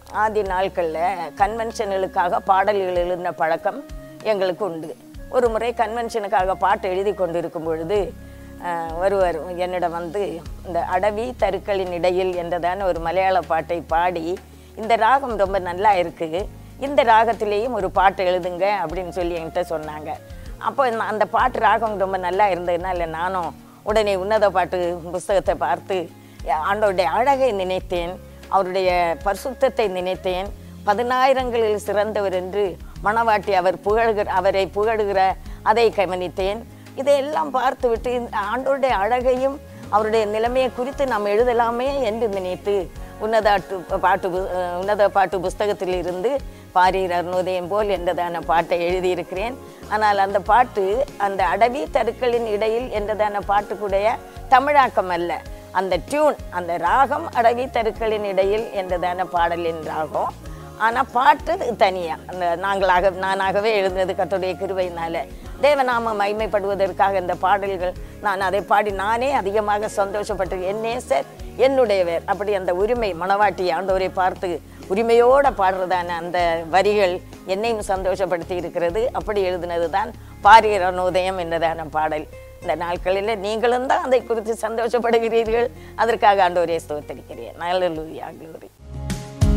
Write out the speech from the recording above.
ஆதி நாட்களில் கன்வென்ஷன்களுக்காக பாடல்கள் எழுதின பழக்கம் எங்களுக்கு உண்டு ஒரு முறை கன்வென்ஷனுக்காக பாட்டு எழுதி கொண்டிருக்கும் பொழுது அஹ், ஒருவர் என்னிடம் வந்து இந்த அடவி தருக்களின் இடையில் என்றதான ஒரு மலையாள பாட்டை பாடி இந்த ராகம் ரொம்ப நல்லா இருக்குது இந்த ராகத்திலேயும் ஒரு பாட்டு எழுதுங்க அப்படின்னு சொல்லி என்கிட்ட சொன்னாங்க அப்போ நான் அந்த பாட்டு ராகம் ரொம்ப நல்லா இருந்ததுனால நானும் உடனே உன்னத பாட்டு புஸ்தகத்தை பார்த்து ஆண்டவருடைய அழகை நினைத்தேன் அவருடைய பரிசுத்தத்தை நினைத்தேன் பதினாயிரங்களில் சிறந்தவர் என்று மணவாட்டி அவர் புகழ்கிற அவரை புகழுகிற அதை கவனித்தேன் இதையெல்லாம் பார்த்துவிட்டு இந்த ஆண்டவருடைய அழகையும் அவருடைய நிலைமையை குறித்து நாம் எழுதலாமே என்று நினைத்து உன்னதாட்டு பாட்டு பு- அஹ் உன்னத பாட்டு புஸ்தகத்தில் இருந்து பாரீர் அருணோதயம் போல் என்றதான பாட்டை எழுதியிருக்கிறேன் ஆனால் அந்த பாட்டு அந்த அடவி தருக்களின் இடையில் என்றதான பாட்டுக்குடைய தமிழாக்கம் அல்ல அந்த டியூன் அந்த ராகம் அடவி தருக்களின் இடையில் என்றதான பாடலின் ராகம் ஆனால் பாட்டு தனியாக அந்த நாங்களாக நானாகவே எழுந்தது கர்த்தருடைய கிருபையினால தேவநாம மைமைப்படுவதற்காக இந்த பாடல்கள் நான் அதை பாடி நானே அதிகமாக சந்தோஷப்பட்டு என் நேசர் என்னுடையவர் அப்படி அந்த உரிமை மணவாட்டி ஆண்டவரை பார்த்து உரிமையோட பாடுறதான அந்த வரிகள் என்னையும் சந்தோஷப்படுத்தி இருக்கிறது அப்படி எழுதினது தான் பாரியர் அருணோதயம் என்றதான பாடல் இந்த நாட்களில் நீங்களும் தான் அதை குறித்து சந்தோஷப்படுகிறீர்கள் அதற்காக ஆண்டவரே ஸ்தோத்தரிக்கிறேன் நல்ல லூயா க்ளோரி